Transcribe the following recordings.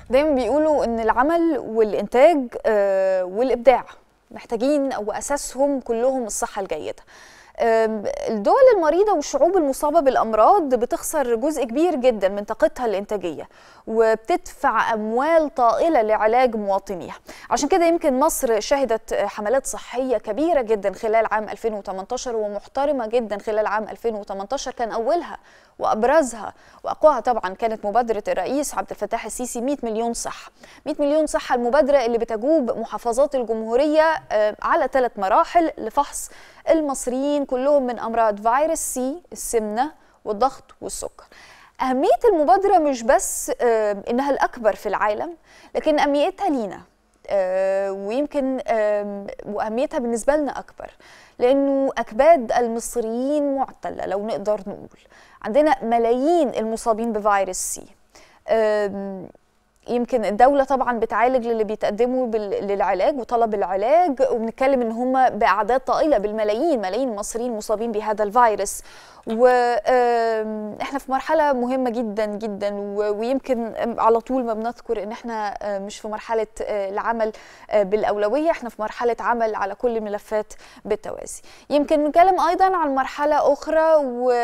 دايما بيقولوا ان العمل والانتاج آه، والابداع محتاجين او اساسهم كلهم الصحه الجيده آم، الدول المريضة والشعوب المصابة بالأمراض بتخسر جزء كبير جدا من طاقتها الإنتاجية وبتدفع أموال طائلة لعلاج مواطنيها عشان كده يمكن مصر شهدت حملات صحية كبيرة جدا خلال عام 2018 ومحترمة جدا خلال عام 2018 كان أولها وأبرزها وأقواها طبعا كانت مبادرة الرئيس عبد الفتاح السيسي 100 مليون صحة 100 مليون صحة المبادرة اللي بتجوب محافظات الجمهورية آه، على ثلاث مراحل لفحص المصريين كلهم من أمراض فيروس سي السمنة والضغط والسكر أهمية المبادرة مش بس آه، إنها الأكبر في العالم لكن أهميتها لينا آه، ويمكن آم، وأهميتها بالنسبة لنا أكبر لأنه أكباد المصريين معتلة لو نقدر نقول عندنا ملايين المصابين بفيروس سي آم، يمكن الدولة طبعا بتعالج للي بيتقدموا بال- للعلاج وطلب العلاج وبنتكلم ان هم بأعداد طائلة بالملايين ملايين المصريين مصابين بهذا الفيروس واحنا في مرحلة مهمة جدا جدا و- ويمكن على طول ما بنذكر ان احنا آه، مش في مرحلة آه، العمل آه، بالأولوية احنا في مرحلة عمل على كل الملفات بالتوازي يمكن نتكلم ايضا عن مرحلة اخرى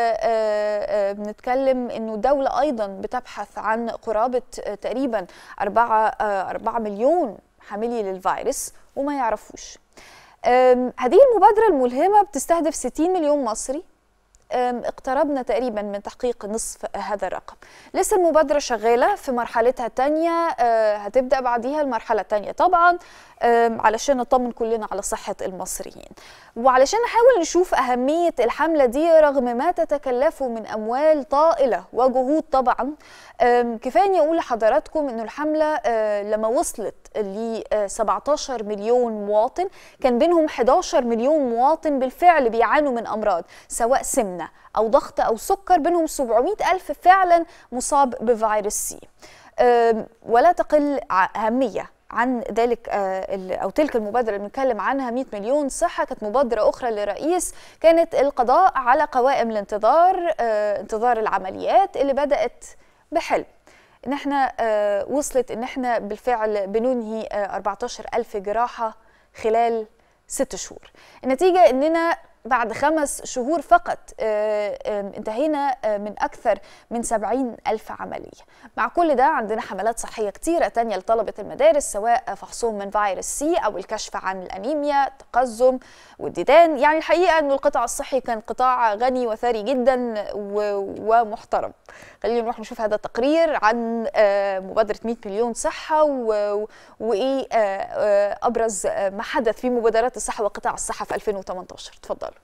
وبنتكلم انه الدولة ايضا بتبحث عن قرابة آه، تقريبا 4 4 مليون حاملي للفيروس وما يعرفوش أم، هذه المبادرة الملهمة بتستهدف 60 مليون مصري أم، اقتربنا تقريبا من تحقيق نصف هذا الرقم لسه المبادرة شغالة في مرحلتها الثانية هتبدأ بعديها المرحلة الثانية طبعا أم، علشان نطمن كلنا على صحة المصريين وعلشان نحاول نشوف أهمية الحملة دي رغم ما تتكلفه من أموال طائلة وجهود طبعا أم، كفاية إني أقول لحضراتكم إنه الحملة آه، لما وصلت ل 17 مليون مواطن كان بينهم 11 مليون مواطن بالفعل بيعانوا من أمراض سواء سمنة أو ضغط أو سكر بينهم 700 ألف فعلا مصاب بفيروس سي أم، ولا تقل ع- أهمية عن ذلك آه، ال- او تلك المبادره اللي بنتكلم عنها 100 مليون صحه كانت مبادره اخرى للرئيس كانت القضاء على قوائم الانتظار آه، انتظار العمليات اللي بدات بحلم ان احنا آه، وصلت ان احنا بالفعل بننهي آه، 14 ألف جراحة خلال ست شهور النتيجة اننا بعد خمس شهور فقط آه، آه، انتهينا آه، من أكثر من 70 ألف عملية مع كل ده عندنا حملات صحية كتيرة تانية لطلبة المدارس سواء فحصهم من فيروس سي أو الكشف عن الأنيميا التقزم والديدان يعني الحقيقة أنه القطاع الصحي كان قطاع غني وثري جدا و- ومحترم خلينا نروح نشوف هذا التقرير عن آه، مبادرة 100 مليون صحة و- وإيه آه، آه، أبرز آه، ما حدث في مبادرات الصحة وقطاع الصحة في 2018 تفضلوا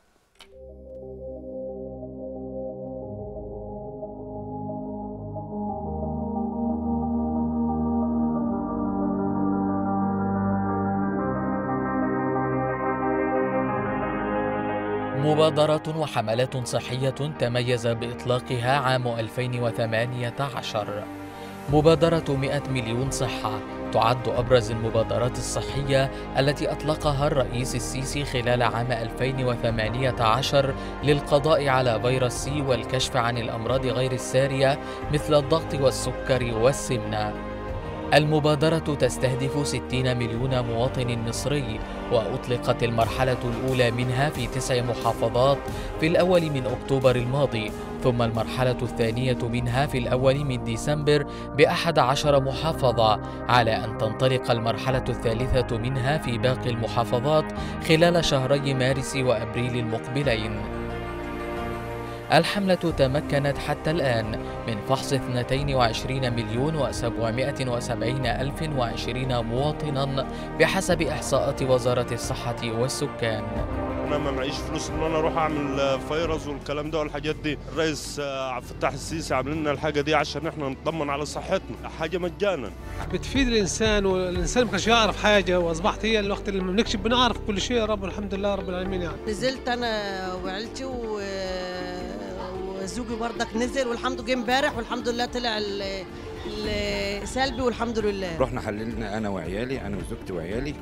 مبادرات وحملات صحية تميز بإطلاقها عام 2018 مبادرة 100 مليون صحة تعد أبرز المبادرات الصحية التي أطلقها الرئيس السيسي خلال عام 2018 للقضاء على فيروس سي والكشف عن الأمراض غير السارية مثل الضغط والسكر والسمنة المبادرة تستهدف 60 مليون مواطن مصري وأطلقت المرحلة الأولى منها في تسع محافظات في الأول من أكتوبر الماضي ثم المرحلة الثانية منها في الأول من ديسمبر بأحد عشر محافظة على أن تنطلق المرحلة الثالثة منها في باقي المحافظات خلال شهري مارس وأبريل المقبلين الحملة تمكنت حتى الآن من فحص 22 مليون و770 ألف وعشرين مواطنا بحسب إحصاءات وزارة الصحة والسكان انا ما معيش فلوس ان انا اروح اعمل فيروس والكلام ده والحاجات دي الرئيس آه، عبد الفتاح السيسي عامل لنا الحاجه دي عشان احنا نطمن على صحتنا حاجه مجانا بتفيد الانسان والانسان ما كانش يعرف حاجه واصبحت هي الوقت اللي بنكشف بنعرف كل شيء يا رب الحمد لله رب العالمين يعني نزلت انا وعيلتي و... وزوجي برضك نزل والحمد لله امبارح والحمد لله طلع ال... ال- سلبي والحمد لله رحنا حللنا انا وعيالي انا وزوجتي وعيالي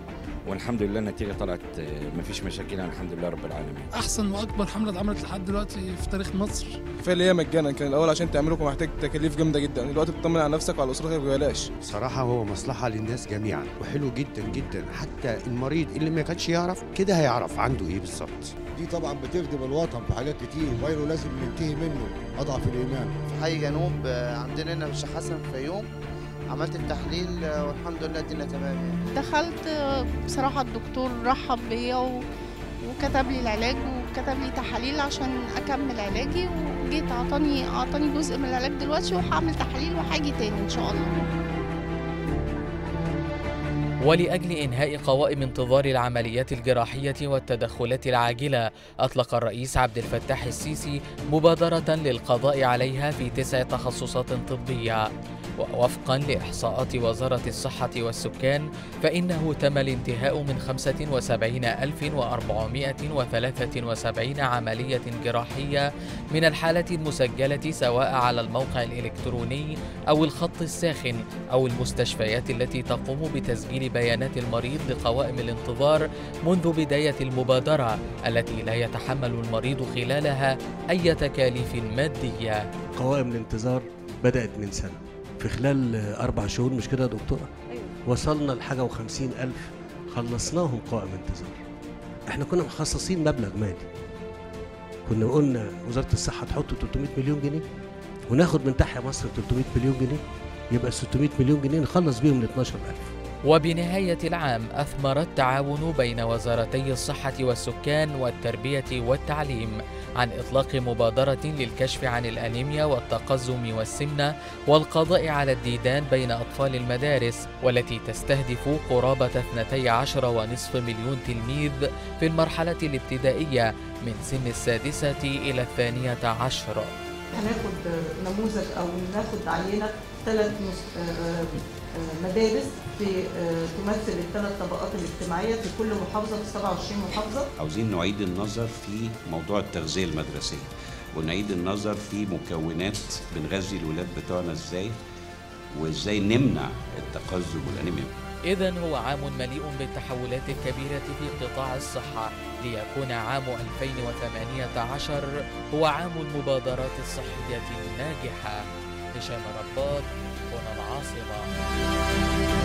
والحمد لله النتيجه طلعت ما فيش مشاكل الحمد لله رب العالمين احسن واكبر حمله اتعملت لحد دلوقتي في تاريخ مصر كفايه اللي هي مجانا كان الاول عشان تعمله كان محتاج تكاليف جامده جدا دلوقتي بتطمن على نفسك وعلى اسرتك ببلاش صراحة هو مصلحة للناس جميعا وحلو جدا جدا حتى المريض اللي ما كانش يعرف كده هيعرف عنده ايه بالظبط دي طبعا بتخدم الوطن في حاجات كتير فايرو لازم ننتهي منه اضعف الايمان في حي جنوب عندنا هنا في الشيخ حسن في الفيوم عملت التحليل والحمد لله الدنيا تمام يعني دخلت بصراحة الدكتور رحب بيا و... وكتب لي العلاج وكتب لي تحاليل عشان اكمل علاجي وجيت اعطاني اعطاني جزء من العلاج دلوقتي وهعمل تحاليل وهاجي تاني ان شاء الله ولأجل إنهاء قوائم انتظار العمليات الجراحية والتدخلات العاجلة أطلق الرئيس عبد الفتاح السيسي مبادرة للقضاء عليها في تسع تخصصات طبية ووفقا لإحصاءات وزارة الصحة والسكان فإنه تم الانتهاء من 75473 عملية جراحية من الحالة المسجلة سواء على الموقع الإلكتروني أو الخط الساخن أو المستشفيات التي تقوم بتسجيل بيانات المريض لقوائم الانتظار منذ بداية المبادرة التي لا يتحمل المريض خلالها أي تكاليف مادية قوائم الانتظار بدأت من سنة في خلال أربع شهور مش كده يا دكتورة؟ أيوة. وصلنا لحاجة وخمسين ألف خلصناهم قوائم انتظار احنا كنا مخصصين مبلغ مالي كنا قلنا وزارة الصحة تحط 300 مليون جنيه وناخد من تحيا مصر 300 مليون جنيه يبقى 600 مليون جنيه نخلص بيهم ل 12000 وبنهاية العام أثمر التعاون بين وزارتي الصحة والسكان والتربية والتعليم عن إطلاق مبادرة للكشف عن الأنيميا والتقزم والسمنة والقضاء على الديدان بين أطفال المدارس والتي تستهدف قرابة 12.5 مليون تلميذ في المرحلة الابتدائية من سن السادسة إلى الثانية عشر هناخد نموذج أو ناخد عينة ثلاث مدارس في تمثل الثلاث طبقات الاجتماعيه في كل محافظه في 27 محافظه. عاوزين نعيد النظر في موضوع التغذيه المدرسيه ونعيد النظر في مكونات بنغذي الولاد بتوعنا ازاي وازاي نمنع التقزم والانيميا. إذا هو عام مليء بالتحولات الكبيرة في قطاع الصحة ليكون عام 2018 هو عام المبادرات الصحية الناجحة. هشام رباط هنا العاصمة